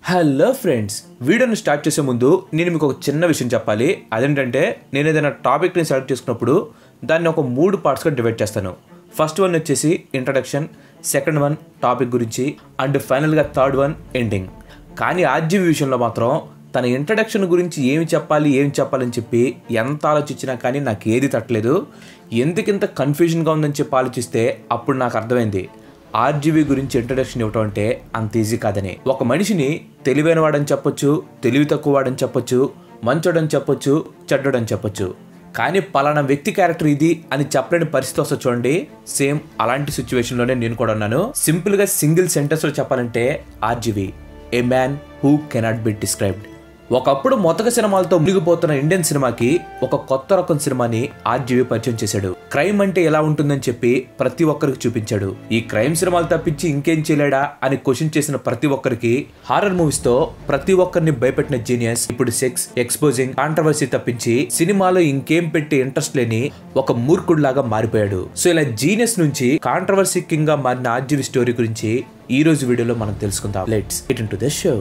hello friends వీడియోని start చేసే ముందు నేను మీకు ఒక చిన్న విషయం చెప్పాలి అదేంటంటే నేను ఏదైనా టాపిక్ని సెలెక్ట్ చేసుకున్నప్పుడు దాన్ని ఒక మూడు పార్ట్స్గా డివైడ్ చేస్తాను ఫస్ట్ వన్ వచ్చేసి ఇంట్రడక్షన్ సెకండ్ వన్ టాపిక్ గురించి అండ్ ఫైనల్గా థర్డ్ వన్ ఎండింగ్ కానీ ఆర్జీవి విషయంలో మాత్రం తన ఇంట్రడక్షన్ గురించి ఏమి చెప్పాలి ఏమి చెప్పాలని చెప్పి ఎంత ఆలోచించినా కానీ నాకు ఏది తట్టలేదు ఎందుకింత కన్ఫ్యూజన్గా ఉందని చెప్పి ఆలోచిస్తే అప్పుడు నాకు అర్థమైంది ఆర్జీవీ గురించి ఇంట్రడక్షన్ ఇవ్వటం అంటే అంత ఈజీ కాదని ఒక మనిషిని తెలివైన వాడని చెప్పొచ్చు తెలివి తక్కువ వాడని చెప్పొచ్చు మంచోడని చెప్పొచ్చు చెడ్డోడని చెప్పొచ్చు కానీ పలానా వ్యక్తి క్యారెక్టర్ ఇది అని చెప్పలేని పరిస్థితి వస్తుంది చూడండి సేమ్ అలాంటి సిచ్యువేషన్లోనే నేను కూడా ఉన్నాను సింపుల్గా సింగిల్ సెంటెన్స్లో చెప్పాలంటే RGV a man who cannot be described ఒకప్పుడు మొతక సినిమాలతో మునిగిపోతున్న ఇండియన్ సినిమాకి ఒక కొత్త రకం సినిమాని ఆర్జీవి పరిచయం చేశాడు క్రైమ్ అంటే ఎలా ఉంటుందని చెప్పి ప్రతి ఒక్కరికి చూపించాడు ఈ క్రైమ్ సినిమాలు తప్పించి ఇంకేం చేయలేడా అని క్వశ్చన్ చేసిన ప్రతి ఒక్కరికి హారర్ మూవీస్ తో ప్రతి ఒక్కరిని భయపెట్టిన జీనియస్ ఇప్పుడు సెక్స్ ఎక్స్పోజింగ్ కాంట్రవర్సీ తప్పించి సినిమాలో ఇంకేం పెట్టి ఇంట్రెస్ట్ లేని ఒక మూర్ఖుడిలాగా మారిపోయాడు సో ఇలా జీనియస్ నుంచి కాంట్రవర్సీ కింగ్ గా మారిన ఆర్జీవి స్టోరీ గురించి ఈ రోజు వీడియోలో మనం తెలుసుకుందాం let's it into the show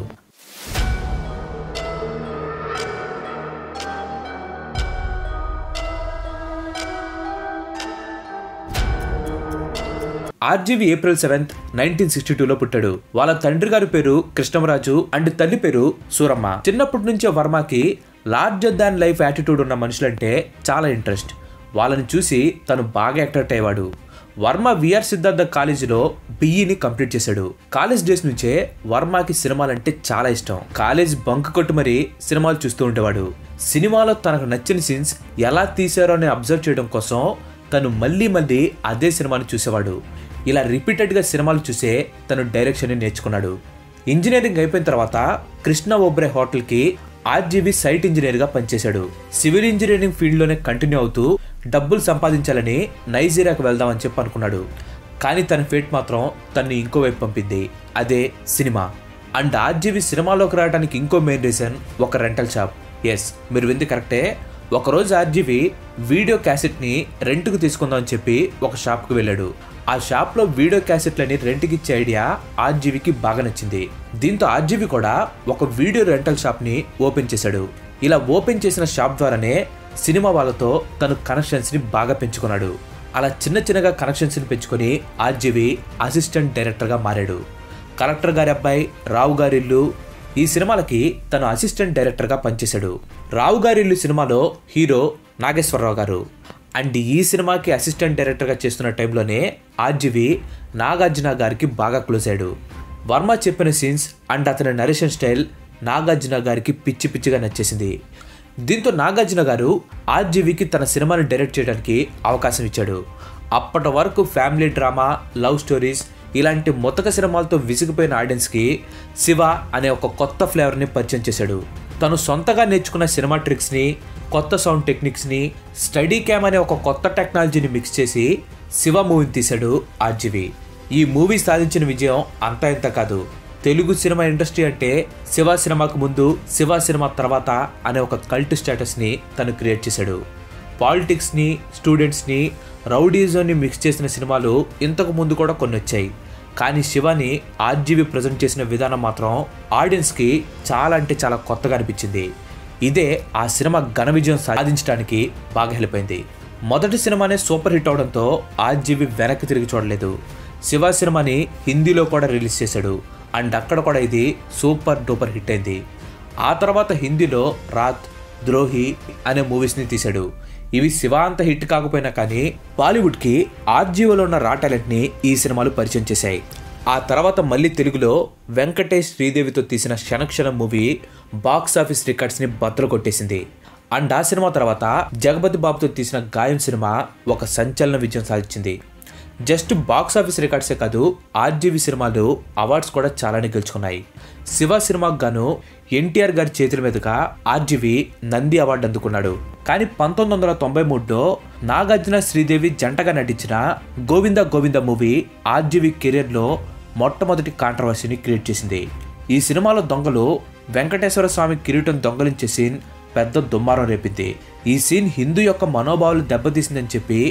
RGV April seventh nineteen sixty టూలో పుట్టాడు వాళ్ళ తండ్రి గారి పేరు కృష్ణమరాజు అండ్ తల్లి పేరు సూరమ్మ చిన్నప్పటి నుంచే వర్మకి లార్జర్ దాన్ లైఫ్ యాటిట్యూడ్ ఉన్న మనుషులంటే చాలా ఇంట్రెస్ట్ వాళ్ళని చూసి తను బాగా అట్రాక్ట్ అయ్యాడు వర్మ విఆర్ సిద్ధార్థ కాలేజీలో బిఈని కంప్లీట్ చేశాడు కాలేజ్ డేస్ నుంచే వర్మకి సినిమాలంటే చాలా ఇష్టం కాలేజ్ బంక్ కొట్టు మరి సినిమాలు చూస్తూ ఉండేవాడు సినిమాలో తనకు నచ్చిన సీన్స్ ఎలా తీశారో అని అబ్జర్వ్ చేయడం కోసం తను మళ్ళీ మళ్ళీ అదే సినిమాని చూసేవాడు ఇలా రిపీటెడ్గా సినిమాలు చూసే తను డైరెక్షన్ని నేర్చుకున్నాడు ఇంజనీరింగ్ అయిపోయిన తర్వాత కృష్ణ ఓబ్రే హోటల్కి ఆర్జీబీ సైట్ ఇంజనీర్గా పనిచేశాడు సివిల్ ఇంజనీరింగ్ ఫీల్డ్లోనే కంటిన్యూ అవుతూ డబ్బులు సంపాదించాలని నైజీరియాకు వెళ్దామని చెప్పి అనుకున్నాడు కానీ తన ఫేట్ మాత్రం తన్ని ఇంకో వైపు పంపింది అదే సినిమా అండ్ ఆర్జీబీ సినిమాలోకి రావడానికి ఇంకో మెయిన్ రీజన్ ఒక రెంటల్ షాప్ ఎస్ మీరు వింది కరెక్టే ఒకరోజు ఆర్జీవి వీడియో క్యాసెట్ని రెంట్కు తీసుకుందామని చెప్పి ఒక షాప్కి వెళ్ళాడు ఆ షాప్లో వీడియో క్యాసెట్లని రెంట్కి ఇచ్చే ఐడియా ఆర్జీవికి బాగా నచ్చింది దీంతో ఆర్జీవి కూడా ఒక వీడియో రెంటల్ షాప్ని ఓపెన్ చేశాడు ఇలా ఓపెన్ చేసిన షాప్ ద్వారానే సినిమా వాళ్ళతో తను కనెక్షన్స్ని బాగా పెంచుకున్నాడు అలా చిన్న చిన్నగా కనెక్షన్స్ని పెంచుకొని ఆర్జీవి అసిస్టెంట్ డైరెక్టర్గా మారాడు కలెక్టర్ గారి అబ్బాయి రావు గారి ఇల్లు ఈ సినిమాలకి తను అసిస్టెంట్ డైరెక్టర్గా పనిచేశాడు రావు గారి ఇల్లు సినిమాలో హీరో నాగేశ్వరరావు గారు అండ్ ఈ సినిమాకి అసిస్టెంట్ డైరెక్టర్గా చేస్తున్న టైంలోనే ఆర్జీవి నాగార్జున గారికి బాగా క్లోజ్ అయ్యాడు వర్మ చెప్పిన సీన్స్ అండ్ అతని నరేషన్ స్టైల్ నాగార్జున గారికి పిచ్చి పిచ్చిగా నచ్చేసింది దీంతో నాగార్జున గారు ఆర్జీవికి తన సినిమాని డైరెక్ట్ చేయడానికి అవకాశం ఇచ్చాడు అప్పటి వరకు ఫ్యామిలీ డ్రామా లవ్ స్టోరీస్ ఇలాంటి మొత్తక సినిమాలతో విసిగిపోయిన ఆడియన్స్కి శివ అనే ఒక కొత్త ఫ్లేవర్ని పరిచయం చేశాడు తను సొంతగా నేర్చుకున్న సినిమా ట్రిక్స్ని కొత్త సౌండ్ టెక్నిక్స్ని స్టడీ క్యామ్ అనే ఒక కొత్త టెక్నాలజీని మిక్స్ చేసి శివ మూవీని తీశాడు ఆర్జీవి ఈ మూవీ సాధించిన విజయం అంతా ఇంత కాదు తెలుగు సినిమా ఇండస్ట్రీ అంటే శివ సినిమాకు ముందు శివ సినిమా తర్వాత అనే ఒక కల్ట్ స్టేటస్ని తను క్రియేట్ చేశాడు పాలిటిక్స్ని స్టూడెంట్స్ని రౌడీజోని మిక్స్ చేసిన సినిమాలు ఇంతకు ముందు కూడా కొన్ని వచ్చాయి కానీ శివాని ఆర్జీవి ప్రజెంట్ చేసిన విధానం మాత్రం ఆడియన్స్కి చాలా అంటే చాలా కొత్తగా అనిపించింది ఇదే ఆ సినిమా ఘన విజయం సాధించడానికి బాగా హెల్ప్ అయింది మొదటి సినిమానే సూపర్ హిట్ అవడంతో ఆర్జీవి వెనక్కి తిరిగి చూడలేదు శివ సినిమాని హిందీలో కూడా రిలీజ్ చేశాడు అండ్ అక్కడ కూడా ఇది సూపర్ డూపర్ హిట్ అయింది ఆ తర్వాత హిందీలో రాత్ ద్రోహి అనే మూవీస్ని తీశాడు ఇవి శివ అంత హిట్ కాకపోయినా కానీ బాలీవుడ్కి ఆర్జీవోలో ఉన్న రా టాలెంట్ని ఈ సినిమాలు పరిచయం చేశాయి ఆ తర్వాత మళ్ళీ తెలుగులో వెంకటేష్ శ్రీదేవితో తీసిన క్షణక్షణం మూవీ బాక్స్ ఆఫీస్ రికార్డ్స్ని బద్దలు కొట్టేసింది అండ్ ఆ సినిమా తర్వాత జగపతి బాబుతో తీసిన గాయం సినిమా ఒక సంచలన విజయం సాధించింది జస్ట్ బాక్స్ ఆఫీస్ రికార్డ్సే కాదు ఆర్జీవి సినిమాలు అవార్డ్స్ కూడా చాలానే గెలుచుకున్నాయి శివ సినిమాకు గాను ఎన్టీఆర్ గారి చేతుల మీదుగా ఆర్జీవి నంది అవార్డు అందుకున్నాడు కానీ పంతొమ్మిది వందల తొంభై మూడులో నాగార్జున శ్రీదేవి జంటగా నటించిన గోవింద గోవింద మూవీ ఆర్జీవి కెరీర్లో మొట్టమొదటి కాంట్రవర్సీని క్రియేట్ చేసింది ఈ సినిమాలో దొంగలు వెంకటేశ్వర స్వామి కిరీటం దొంగలించే సీన్ పెద్ద దుమ్మారం రేపింది ఈ సీన్ హిందూ యొక్క మనోభావాలు దెబ్బతీసిందని చెప్పి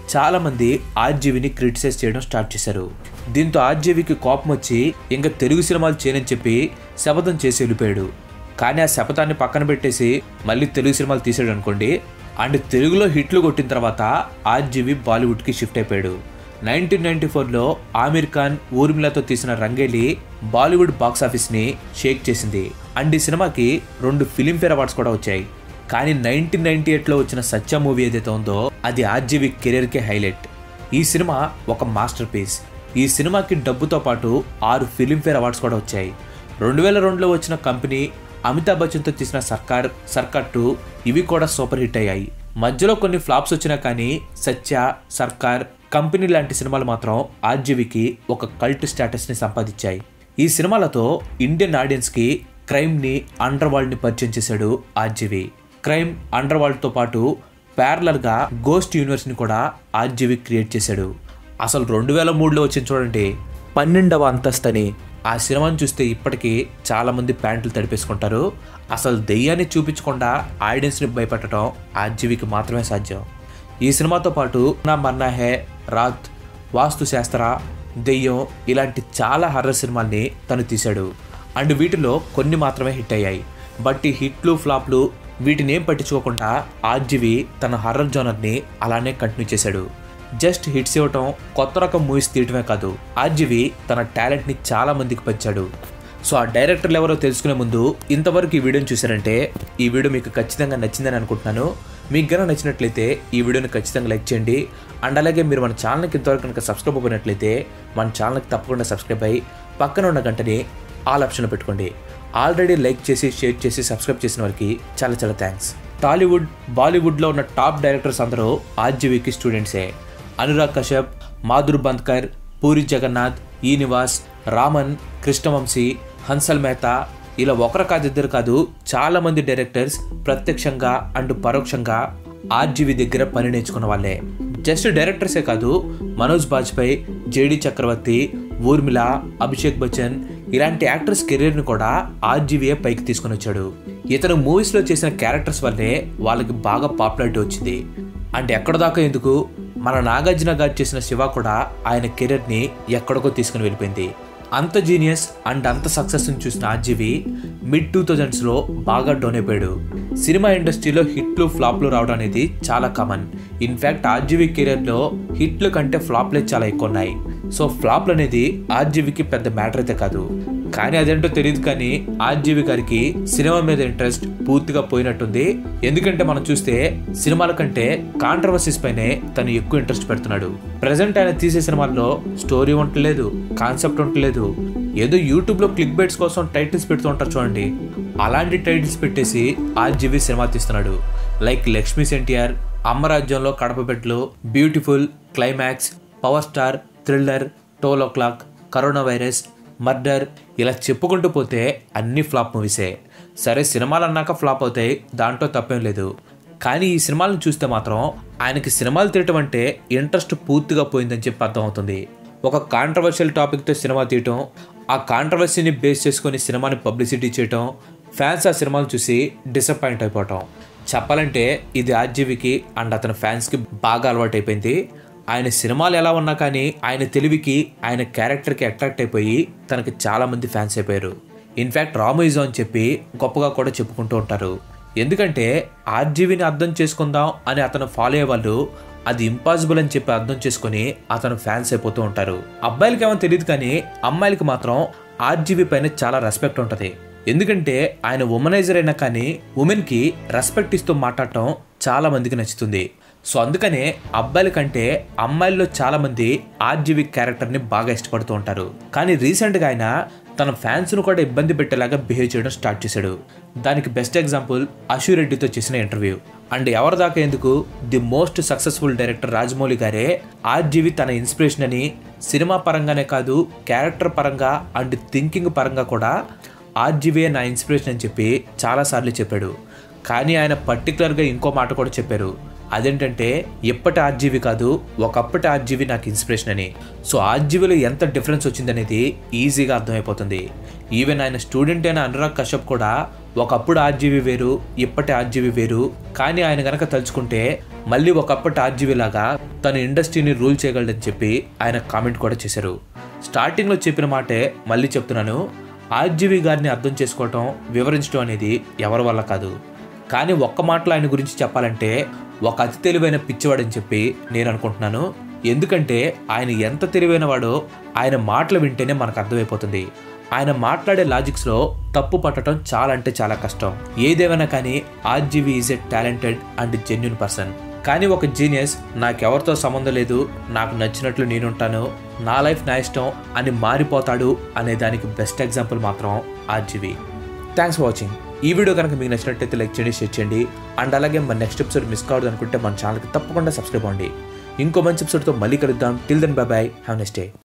చాలా మంది ఆర్జీవిని క్రిటిసైజ్ చేయడం స్టార్ట్ చేశారు దీంతో ఆర్జీవికి కోపం వచ్చి ఇంకా తెలుగు సినిమాలు చేయనని చెప్పి శపథం చేసి వెళ్ళిపోయాడు కానీ ఆ శపథాన్ని పక్కన పెట్టేసి మళ్ళీ తెలుగు సినిమాలు తీసాడు అనుకోండి అండ్ తెలుగులో హిట్లు కొట్టిన తర్వాత ఆర్జీవి బాలీవుడ్కి షిఫ్ట్ అయిపోయాడు నైన్టీన్ నైన్టీ ఫోర్లో ఆమిర్ ఖాన్ ఊర్మిళతో తీసిన రంగేలి బాలీవుడ్ బాక్స్ ఆఫీస్ని షేక్ చేసింది అండ్ ఈ సినిమాకి రెండు ఫిలింఫేర్ అవార్డ్స్ కూడా వచ్చాయి కానీ నైన్టీన్ నైన్టీ ఎయిట్లో వచ్చిన సత్య మూవీ ఏదైతే ఉందో అది ఆర్జీవి కెరీర్కే హైలైట్ ఈ సినిమా ఒక మాస్టర్ పీస్ ఈ సినిమాకి డబ్బుతో పాటు ఆరు ఫిలింఫేర్ అవార్డ్స్ కూడా వచ్చాయి రెండు వేల రెండులో వచ్చిన కంపెనీ అమితాబ్ బచ్చన్తో తీసిన సర్కార్ సర్కార్ టూ ఇవి కూడా సూపర్ హిట్ అయ్యాయి మధ్యలో కొన్ని ఫ్లాప్స్ వచ్చినా కానీ సత్య సర్కార్ కంపెనీ లాంటి సినిమాలు మాత్రం ఆర్జీవికి ఒక కల్ట్ స్టేటస్ని సంపాదించాయి ఈ సినిమాలతో ఇండియన్ ఆడియన్స్కి క్రైమ్ని అండర్ వరల్డ్ని పరిచయం చేశాడు ఆర్జీవి క్రైమ్ అండర్ వరల్డ్తో పాటు ప్యారలర్గా గోస్ట్ యూనివర్స్ని కూడా ఆర్జీవి క్రియేట్ చేశాడు అసలు రెండు వేల మూడులో వచ్చింది చూడండి పన్నెండవ అంతస్తని ఆ సినిమాని చూస్తే ఇప్పటికీ చాలామంది ప్యాంట్లు తడిపేసుకుంటారు అసలు దెయ్యాన్ని చూపించకుండా ఆడియన్స్ని భయపెట్టడం ఆర్జీవికి మాత్రమే సాధ్యం ఈ సినిమాతో పాటు నా మన్నా హే రాత్ వాస్తు శాస్త్ర దెయ్యం ఇలాంటి చాలా హర్రర్ సినిమాల్ని తను తీశాడు అండ్ వీటిలో కొన్ని మాత్రమే హిట్ అయ్యాయి బట్ ఈ హిట్లు ఫ్లాప్లు వీటిని ఏం పట్టించుకోకుండా ఆర్జీవి తన హర్రర్ జోనర్ని అలానే కంటిన్యూ చేశాడు జస్ట్ హిట్స్ ఇవ్వటం కొత్త రకం మూవీస్ తీయటమే కాదు ఆర్జీవి తన టాలెంట్ని చాలా మందికి పంచాడు సో ఆ డైరెక్టర్లు ఎవరో తెలుసుకునే ముందు ఇంతవరకు ఈ వీడియోని చూసారంటే ఈ వీడియో మీకు ఖచ్చితంగా నచ్చిందని అనుకుంటున్నాను మీకు గనక నచ్చినట్లయితే ఈ వీడియోని ఖచ్చితంగా లైక్ చేయండి అండ్ అలాగే మీరు మన ఛానల్కి ఇంతవరకు కనుక సబ్స్క్రైబ్ అయినట్లయితే మన ఛానల్కి తప్పకుండా సబ్స్క్రైబ్ అయ్యి పక్కన ఉన్న గంటని ఆల్ ఆప్షన్లో పెట్టుకోండి ఆల్రెడీ లైక్ చేసి షేర్ చేసి సబ్స్క్రైబ్ చేసిన వారికి చాలా చాలా థ్యాంక్స్ టాలీవుడ్ బాలీవుడ్లో ఉన్న టాప్ డైరెక్టర్స్ అందరూ ఆర్జీవికి స్టూడెంట్సే అనురాగ్ కశ్యప్ మాధుర్ బంద్కర్ పూరి జగన్నాథ్ ఈ నివాస్ రామన్ కృష్ణవంశీ హన్సల్ మెహతా ఇలా ఒకరు కాదు ఇద్దరు కాదు చాలా మంది డైరెక్టర్స్ ప్రత్యక్షంగా అండ్ పరోక్షంగా ఆర్జీవి దగ్గర పని నేర్చుకున్న వాళ్ళే జస్ట్ డైరెక్టర్సే కాదు మనోజ్ బాజ్పేయి జేడి చక్రవర్తి ఊర్మిళ అభిషేక్ బచ్చన్ ఇలాంటి యాక్టర్స్ కెరీర్ని కూడా ఆర్జీవీఏ పైకి తీసుకొని వచ్చాడు ఇతను మూవీస్లో చేసిన క్యారెక్టర్స్ వల్లే వాళ్ళకి బాగా పాపులారిటీ వచ్చింది అండ్ ఎక్కడ దాకా ఎందుకు మన నాగార్జున గారు చేసిన శివ కూడా ఆయన కెరీర్ని ఎక్కడికో తీసుకుని వెళ్ళిపోయింది అంత జీనియస్ అండ్ అంత సక్సెస్ని చూసిన ఆర్జీవి మిడ్ టూ థౌజండ్స్లో బాగా డౌన్ అయిపోయాడు సినిమా ఇండస్ట్రీలో హిట్లు ఫ్లాప్లు రావడం అనేది చాలా కామన్ ఇన్ఫ్యాక్ట్ ఆర్జీవి కెరీర్లో హిట్లు కంటే ఫ్లాప్లే చాలా ఎక్కువ ఉన్నాయి సో ఫ్లాప్లు అనేది ఆర్జీవికి పెద్ద మ్యాటర్ అయితే కాదు కానీ అదేంటో తెలియదు కానీ ఆర్జీవి గారికి సినిమా మీద ఇంట్రెస్ట్ పూర్తిగా పోయినట్టుంది ఎందుకంటే మనం చూస్తే సినిమాల కంటే కాంట్రవర్సీస్ పైనే తను ఎక్కువ ఇంట్రెస్ట్ పెడుతున్నాడు ప్రజెంట్ ఆయన తీసే సినిమాల్లో స్టోరీ ఉండలేదు కాన్సెప్ట్ ఉండలేదు ఏదో యూట్యూబ్లో క్లిక్ బైట్స్ కోసం టైటిల్స్ పెడుతూ ఉంటారు చూడండి అలాంటి టైటిల్స్ పెట్టేసి ఆర్జీవి సినిమా తీస్తున్నాడు లైక్ లక్ష్మీ ఎన్టీఆర్ అమ్మరాజ్యంలో కడపబెట్లు beautiful climax power star thriller టోల్ o'clock corona virus murder ఇలా చెప్పుకుంటూ పోతే అన్ని ఫ్లాప్ మూవీసే సరే సినిమాలు అన్నాక ఫ్లాప్ అవుతాయి దాంట్లో తప్పేం లేదు కానీ ఈ సినిమాలను చూస్తే మాత్రం ఆయనకి సినిమాలు తీయటం అంటే ఇంట్రెస్ట్ పూర్తిగా పోయిందని చెప్పి అర్థమవుతుంది ఒక కాంట్రవర్షియల్ టాపిక్తో సినిమా తీయటం ఆ కాంట్రవర్సీని బేస్ చేసుకొని సినిమాని పబ్లిసిటీ చేయటం ఫ్యాన్స్ ఆ సినిమాలు చూసి డిసప్పాయింట్ అయిపోవటం చెప్పాలంటే ఇది ఆర్జీవికి అండ్ అతని ఫ్యాన్స్కి బాగా అలవాటైపోయింది ఆయన సినిమాలు ఎలా ఉన్నా కానీ ఆయన తెలివికి ఆయన క్యారెక్టర్కి అట్రాక్ట్ అయిపోయి తనకి చాలా మంది ఫ్యాన్స్ అయిపోయారు ఇన్ఫ్యాక్ట్ రామోయిజం అని చెప్పి గొప్పగా కూడా చెప్పుకుంటూ ఉంటారు ఎందుకంటే ఆర్జీవిని అర్థం చేసుకుందాం అని అతను ఫాలో అయ్యే వాళ్ళు అది ఇంపాసిబుల్ అని చెప్పి అర్థం చేసుకొని అతను ఫ్యాన్స్ అయిపోతూ ఉంటారు అబ్బాయిలకి ఏమో తెలియదు కానీ అమ్మాయిలకి మాత్రం ఆర్జీవి పైన చాలా రెస్పెక్ట్ ఉంటుంది ఎందుకంటే ఆయన ఉమనైజర్ అయినా కానీ ఉమెన్కి రెస్పెక్ట్ ఇస్తూ మాట్లాడటం చాలా మందికి నచ్చుతుంది సో అందుకనే అబ్బాయిల కంటే అమ్మాయిల్లో చాలా మంది ఆర్జీవి క్యారెక్టర్ని బాగా ఇష్టపడుతూ ఉంటారు కానీ రీసెంట్గా ఆయన తన ఫ్యాన్స్ను కూడా ఇబ్బంది పెట్టేలాగా బిహేవ్ చేయడం స్టార్ట్ చేశాడు దానికి బెస్ట్ ఎగ్జాంపుల్ అశు రెడ్డితో చేసిన ఇంటర్వ్యూ అండ్ ఎవరి దాకా ఎందుకు the most successful director Rajamouli గారే ఆర్జీవి తన ఇన్స్పిరేషన్ అని సినిమా పరంగానే కాదు క్యారెక్టర్ పరంగా అండ్ థింకింగ్ పరంగా కూడా ఆర్జీవే నా ఇన్స్పిరేషన్ అని చెప్పి చాలాసార్లు చెప్పాడు కానీ ఆయన పర్టికులర్గా ఇంకో మాట కూడా చెప్పారు అదేంటంటే ఎప్పటి ఆర్జీవి కాదు ఒకప్పటి ఆర్జీవి నాకు ఇన్స్పిరేషన్ అని సో ఆర్జీవిలో ఎంత డిఫరెన్స్ వచ్చిందనేది ఈజీగా అర్థమైపోతుంది ఈవెన్ ఆయన స్టూడెంట్ అయిన అనురాగ్ కశ్యప్ కూడా ఒకప్పుడు ఆర్జీవి వేరు ఇప్పటి ఆర్జీవి వేరు కానీ ఆయన గనక తలుచుకుంటే మళ్ళీ ఒకప్పటి ఆర్జీవి లాగా తన ఇండస్ట్రీని రూల్ చేయగలడని చెప్పి ఆయన కామెంట్ కూడా చేశారు స్టార్టింగ్లో చెప్పిన మాటే మళ్ళీ చెప్తున్నాను ఆర్జీవి గారిని అర్థం చేసుకోవటం వివరించడం అనేది ఎవరి వల్ల కాదు కానీ ఒక్క మాటలో ఆయన గురించి చెప్పాలంటే ఒక అతి తెలివైన పిచ్చివాడని చెప్పి నేను అనుకుంటున్నాను ఎందుకంటే ఆయన ఎంత తెలివైన వాడో ఆయన మాటలు వింటేనే మనకు అర్థమైపోతుంది ఆయన మాట్లాడే లాజిక్స్లో తప్పు పట్టడం చాలా అంటే చాలా కష్టం ఏదేమైనా కానీ RGV is a talented and genuine person కానీ ఒక జీనియస్ నాకెవరితో సంబంధం లేదు నాకు నచ్చినట్లు నేనుంటాను నా లైఫ్ నా ఇష్టం అని మారిపోతాడు అనే దానికి బెస్ట్ ఎగ్జాంపుల్ మాత్రం ఆర్జీవి థ్యాంక్స్ ఫర్ వాచింగ్ ఈ వీడియో కనుక మీకు నచ్చినట్టయితే లైక్ చేయండి షేర్ చేయండి అండ్ అలాగే మన నెక్స్ట్ ఎపిసోడ్ మిస్ కావద్దు అనుకుంటే మన ఛానల్కి తప్పకుండా సబ్స్క్రైబ్ అవ్వండి ఇంకో మంచి ఎపిసోడ్తో మళ్ళీ కలుద్దాం till then bye bye have next day